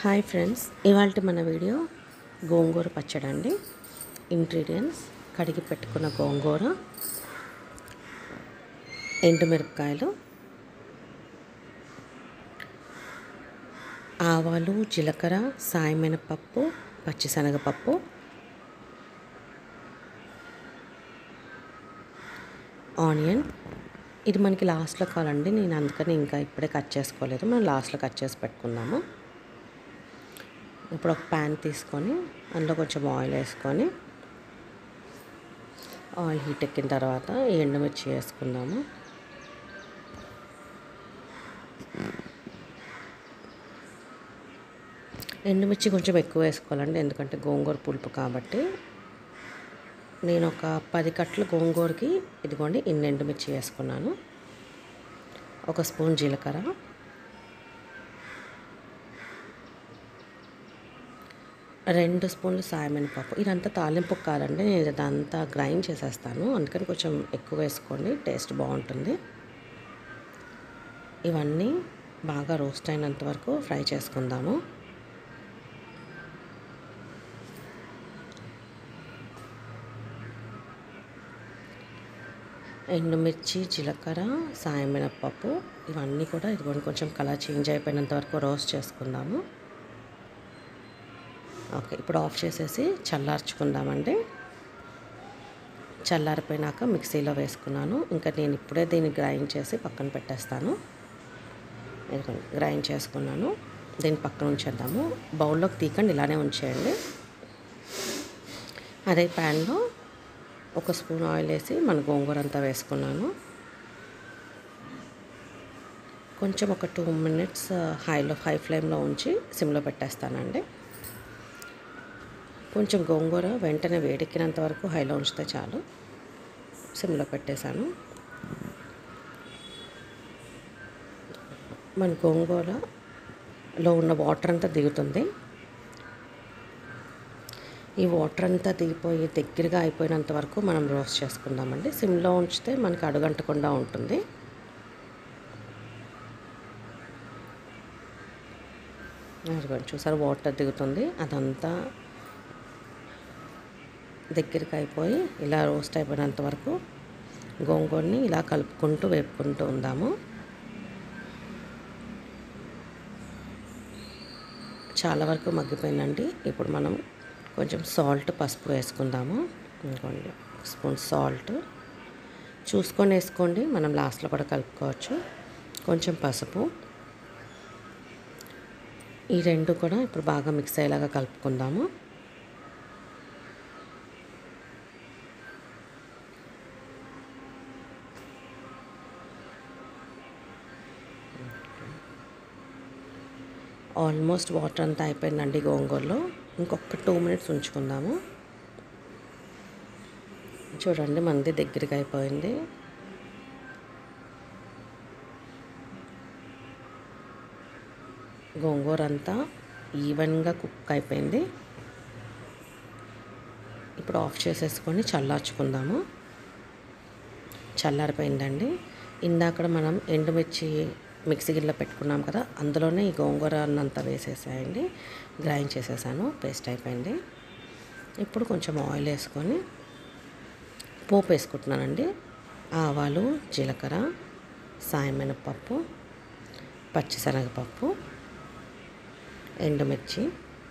hi friends ఇవాళ మన video గోంగూర పచ్చడి అండి ఇంగ్రీడియంట్స్ కడిగి పెట్టుకున్న గోంగూర ఎండుమిరపకాయలు ఆవాలు జీలకర్ర సాయమినపప్పు పచ్చిశనగపప్పు ఆనియన్ ఇది మనకి లాస్ట్లో కావాలండి నేను అందుకని ఇంకా ఇప్పుడే కట్ చేసుకోలేదు మనం లాస్ట్లో కట్ చేసి పెట్టుకుందాము ఇప్పుడు ఒక ప్యాన్ తీసుకొని అందులో కొంచెం ఆయిల్ వేసుకొని ఆయిల్ హీట్ ఎక్కిన తర్వాత ఈ ఎండుమిర్చి వేసుకుందాము ఎండుమిర్చి కొంచెం ఎక్కువ వేసుకోవాలండి ఎందుకంటే గోంగూర పులుపు కాబట్టి నేను ఒక పది కట్టల గోంగూరకి ఇదిగోండి ఇన్ని ఎండుమిర్చి వేసుకున్నాను ఒక స్పూన్ జీలకర్ర రెండు స్పూన్లు సాయమినపప్పు ఇదంతా తాలింపు కాదండి నేను ఇదంతా గ్రైండ్ చేసేస్తాను అందుకని కొంచెం ఎక్కువ వేసుకోండి టేస్ట్ బాగుంటుంది ఇవన్నీ బాగా రోస్ట్ అయినంత వరకు ఫ్రై చేసుకుందాము ఎండుమిర్చి జీలకర్ర సాయమినపప్పు ఇవన్నీ కూడా ఇదిగోండి కొంచెం కలర్ చేంజ్ అయిపోయినంత వరకు రోస్ట్ చేసుకుందాము ఓకే ఇప్పుడు ఆఫ్ చేసేసి చల్లార్చుకుందామండి చల్లారిపోయినాక మిక్సీలో వేసుకున్నాను ఇంకా నేను ఇప్పుడే దీన్ని గ్రైండ్ చేసి పక్కన పెట్టేస్తాను గ్రైండ్ చేసుకున్నాను దీన్ని పక్కన ఉంచేద్దాము బౌల్లోకి తీకండి ఇలానే ఉంచేయండి అదే ప్యాన్లో ఒక స్పూన్ ఆయిల్ వేసి మన గోంగూర అంతా వేసుకున్నాను కొంచెం ఒక టూ మినిట్స్ హైలో హై ఫ్లేమ్లో ఉంచి సిమ్లో పెట్టేస్తానండి కొంచెం గోంగూర వెంటనే వేడెక్కినంత వరకు హైలో ఉంచితే చాలు సిమ్లో పెట్టేశాను మన గోంగూరలో ఉన్న వాటర్ అంతా దిగుతుంది ఈ వాటర్ అంతా దిగిపోయి దగ్గరగా అయిపోయినంత వరకు మనం రోస్ట్ చేసుకుందామండి సిమ్లో ఉంచితే మనకి అడుగంటకుండా ఉంటుంది అదిగోండి చూసారు వాటర్ దిగుతుంది అదంతా దగ్గరికి అయిపోయి ఇలా రోస్ట్ అయిపోయినంత వరకు గోంగూరని ఇలా కలుపుకుంటూ వేపుకుంటూ ఉందాము చాలా వరకు మగ్గిపోయిందండి ఇప్పుడు మనం కొంచెం సాల్ట్ పసుపు వేసుకుందాము ఇంకోండి స్పూన్ సాల్ట్ చూసుకొని వేసుకోండి మనం లాస్ట్లో కూడా కలుపుకోవచ్చు కొంచెం పసుపు ఈ రెండు కూడా ఇప్పుడు బాగా మిక్స్ అయ్యేలాగా కలుపుకుందాము ఆల్మోస్ట్ వాటర్ అంతా అయిపోయిందండి గోంగూరలో ఇంకొక టూ మినిట్స్ ఉంచుకుందాము చూడండి మంది దగ్గరికి అయిపోయింది గోంగూర అంతా ఈవెన్గా కుక్ అయిపోయింది ఇప్పుడు ఆఫ్ చేసేసుకొని చల్లార్చుకుందాము చల్లారిపోయిందండి ఇందాక మనం ఎండుమిర్చి మిక్సీ గిన్నెలో పెట్టుకున్నాం కదా అందులోనే ఈ గోంగూర అన్నంతా వేసేసాయండి గ్రైండ్ చేసేసాను పేస్ట్ అయిపోయింది ఇప్పుడు కొంచెం ఆయిల్ వేసుకొని పోపు వేసుకుంటున్నానండి ఆవాలు జీలకర్ర సాయమినపప్పు పచ్చిశనగపప్పు ఎండుమిర్చి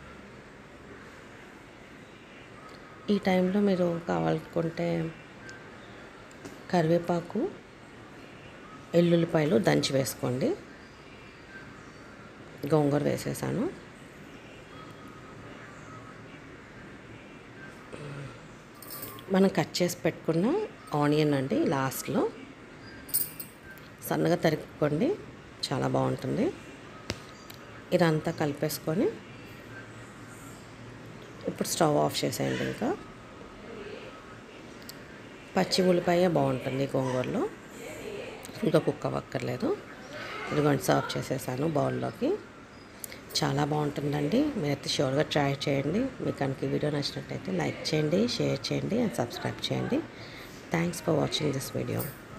ఈ టైంలో మీరు కావాలనుకుంటే కరివేపాకు ఎల్లుల్లిపాయలు దంచి వేసుకోండి గోంగూర వేసేసాను మనం కట్ చేసి పెట్టుకున్న ఆనియన్ అండి లాస్ట్లో సన్నగా తరుక్కోండి చాలా బాగుంటుంది ఇదంతా కలిపేసుకొని ఇప్పుడు స్టవ్ ఆఫ్ చేసేయండి ఇంకా పచ్చి ఉల్లిపాయ బాగుంటుంది గోంగూరలో ఇంకా కుక్ అవ్వక్కర్లేదు ఇదిగోండి సర్వ్ చేసేసాను బౌల్లోకి చాలా బాగుంటుందండి మీరైతే షూర్గా ట్రై చేయండి మీకు కనుక ఈ వీడియో నచ్చినట్టయితే లైక్ చేయండి షేర్ చేయండి అండ్ సబ్స్క్రైబ్ చేయండి thanks for watching this video